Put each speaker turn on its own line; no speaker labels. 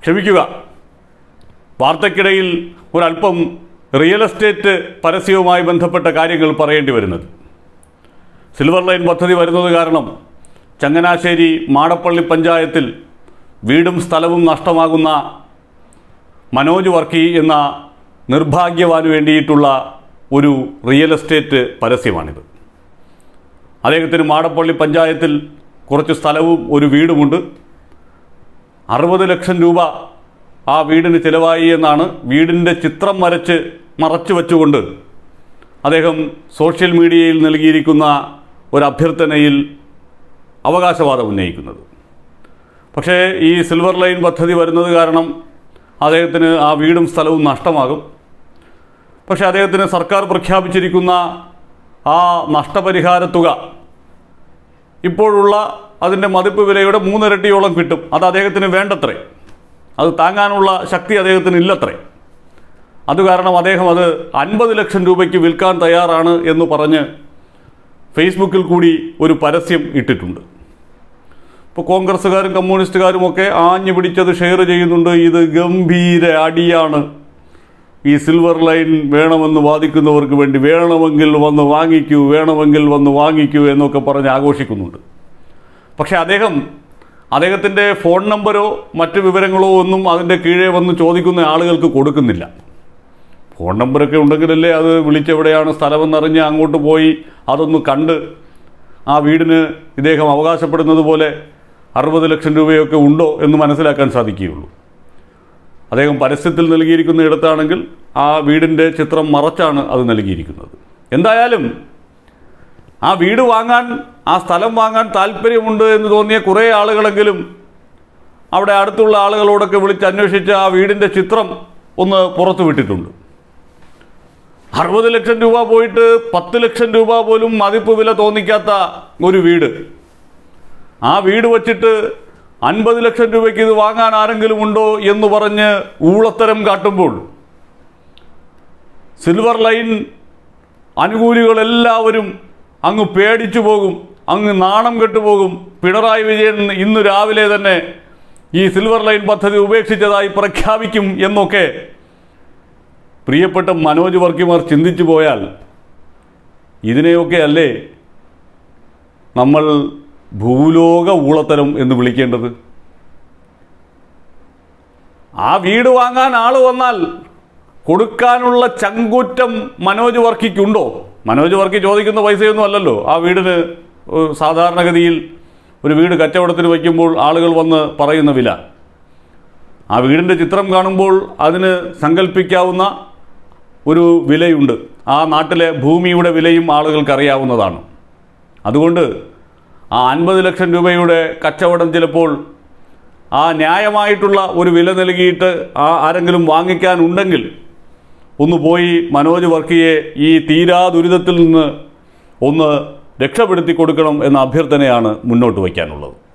ക്ഷമിക്കുക വാർത്തക്കിടയിൽ ഒരല്പം real estate പരസ്യവുമായി ബന്ധപ്പെട്ട കാര്യങ്ങൾ പറയേണ്ടി വരുന്നത് സിൽവർ ലൈൻ പദ്ധതി വരുന്നത് കാരണം ചങ്ങനാശ്ശേരി മാടപ്പള്ളി പഞ്ചായത്തിൽ വീടും സ്ഥലവും നഷ്ടമാകുന്ന മനോജ് വർക്കി എന്ന നിർഭാഗ്യവാന് വേണ്ടിയിട്ടുള്ള ഒരു റിയൽ എസ്റ്റേറ്റ് പരസ്യമാണിത് അദ്ദേഹത്തിന് മാടപ്പള്ളി പഞ്ചായത്തിൽ കുറച്ച് സ്ഥലവും ഒരു വീടുമുണ്ട് അറുപത് ലക്ഷം രൂപ ആ വീടിന് ചിലവായി എന്നാണ് വീടിൻ്റെ ചിത്രം വരച്ച് മറച്ചു വച്ചുകൊണ്ട് അദ്ദേഹം സോഷ്യൽ മീഡിയയിൽ നൽകിയിരിക്കുന്ന ഒരു അഭ്യർത്ഥനയിൽ അവകാശവാദം ഉന്നയിക്കുന്നത് പക്ഷേ ഈ സിൽവർ ലൈൻ പദ്ധതി വരുന്നത് കാരണം അദ്ദേഹത്തിന് ആ വീടും സ്ഥലവും നഷ്ടമാകും പക്ഷേ അദ്ദേഹത്തിന് സർക്കാർ പ്രഖ്യാപിച്ചിരിക്കുന്ന ആ നഷ്ടപരിഹാര തുക ഇപ്പോഴുള്ള അതിൻ്റെ മതിപ്പ് വിലയുടെ മൂന്നിരട്ടിയോളം കിട്ടും അത് അദ്ദേഹത്തിന് വേണ്ടത്രേ അത് താങ്ങാനുള്ള ശക്തി അദ്ദേഹത്തിന് ഇല്ലത്രേ അത് കാരണം അദ്ദേഹം അത് അൻപത് ലക്ഷം രൂപയ്ക്ക് വിൽക്കാൻ തയ്യാറാണ് എന്ന് പറഞ്ഞ് ഫേസ്ബുക്കിൽ കൂടി ഒരു പരസ്യം ഇട്ടിട്ടുണ്ട് ഇപ്പോൾ കോൺഗ്രസ്സുകാരും കമ്മ്യൂണിസ്റ്റുകാരും ഒക്കെ ആഞ്ഞു പിടിച്ചത് ഷെയർ ചെയ്യുന്നുണ്ട് ഇത് ഗംഭീര അടിയാണ് ഈ സിൽവർ ലൈൻ വേണമെന്ന് വാദിക്കുന്നവർക്ക് വേണ്ടി വേണമെങ്കിൽ വന്ന് വാങ്ങിക്കൂ വേണമെങ്കിൽ വന്ന് വാങ്ങിക്കൂ എന്നൊക്കെ പറഞ്ഞ് ആഘോഷിക്കുന്നുണ്ട് പക്ഷേ അദ്ദേഹം അദ്ദേഹത്തിൻ്റെ ഫോൺ നമ്പരോ മറ്റ് വിവരങ്ങളോ ഒന്നും അതിൻ്റെ കീഴേ വന്ന് ചോദിക്കുന്ന ആളുകൾക്ക് കൊടുക്കുന്നില്ല ഫോൺ നമ്പറൊക്കെ ഉണ്ടെങ്കിലല്ലേ അത് വിളിച്ചെവിടെയാണ് സ്ഥലമെന്നറിഞ്ഞ് അങ്ങോട്ട് പോയി അതൊന്ന് കണ്ട് ആ വീടിന് ഇദ്ദേഹം അവകാശപ്പെടുന്നത് പോലെ അറുപത് ലക്ഷം രൂപയൊക്കെ ഉണ്ടോ എന്ന് മനസ്സിലാക്കാൻ സാധിക്കുകയുള്ളൂ അദ്ദേഹം പരസ്യത്തിൽ നൽകിയിരിക്കുന്ന ഇടത്താണെങ്കിൽ ആ വീടിൻ്റെ ചിത്രം മറച്ചാണ് അത് നൽകിയിരിക്കുന്നത് എന്തായാലും ആ വീട് വാങ്ങാൻ ആ സ്ഥലം വാങ്ങാൻ താല്പര്യമുണ്ട് എന്ന് തോന്നിയ കുറേ ആളുകളെങ്കിലും അവിടെ അടുത്തുള്ള ആളുകളോടൊക്കെ വിളിച്ച് അന്വേഷിച്ച് ആ വീടിൻ്റെ ചിത്രം ഒന്ന് പുറത്തു വിട്ടിട്ടുണ്ട് അറുപത് ലക്ഷം രൂപ പോയിട്ട് പത്ത് ലക്ഷം രൂപ പോലും മതിപ്പ് വില തോന്നിക്കാത്ത ഒരു വീട് ആ വീട് വച്ചിട്ട് അൻപത് ലക്ഷം രൂപയ്ക്ക് ഇത് വാങ്ങാൻ ആരെങ്കിലും ഉണ്ടോ എന്ന് പറഞ്ഞ് ഊളത്തരം കാട്ടുമ്പോൾ സിൽവർ ലൈൻ അനുകൂലികളെല്ലാവരും അങ്ങ് പേടിച്ചു പോകും അങ്ങ് നാണം കെട്ടുപോകും പിണറായി വിജയൻ ഇന്ന് രാവിലെ തന്നെ ഈ സിൽവർ ലൈൻ പദ്ധതി ഉപേക്ഷിച്ചതായി പ്രഖ്യാപിക്കും എന്നൊക്കെ പ്രിയപ്പെട്ട മനോജ് വർക്കിമാർ ചിന്തിച്ചു പോയാൽ ഇതിനെയൊക്കെ അല്ലേ നമ്മൾ ഭൂലോക ഊളത്തരം എന്ന് വിളിക്കേണ്ടത് ആ വീട് വാങ്ങാൻ ആള് വന്നാൽ കൊടുക്കാനുള്ള ചങ്കൂറ്റം മനോജ് വർക്കിക്കുണ്ടോ മനോജ് വർക്കി ചോദിക്കുന്ന പൈസയൊന്നും അല്ലല്ലോ ആ വീടിന് ഏഹ്, സാധാരണഗതിയിൽ ഒരു വീട് കച്ചവടത്തിന് വയ്ക്കുമ്പോൾ ആളുകൾ വന്ന് പറയുന്ന വില ആ വീടിൻ്റെ ചിത്രം കാണുമ്പോൾ അതിന് സങ്കല്പിക്കാവുന്ന ഒരു വിലയുണ്ട് ആ നാട്ടിലെ ഭൂമിയുടെ വിലയും ആളുകൾക്ക് അറിയാവുന്നതാണ് അതുകൊണ്ട് ആ അൻപത് ലക്ഷം രൂപയുടെ കച്ചവടം ചിലപ്പോൾ ആ ന്യായമായിട്ടുള്ള ഒരു വില നൽകിയിട്ട് ആ ആരെങ്കിലും വാങ്ങിക്കാനുണ്ടെങ്കിൽ ഒന്ന് പോയി മനോജ് വർക്കിയെ ഈ തീരാ ദുരിതത്തിൽ നിന്ന് ഒന്ന് രക്ഷപ്പെടുത്തി കൊടുക്കണം എന്ന അഭ്യർത്ഥനയാണ് മുന്നോട്ട് വയ്ക്കാനുള്ളത്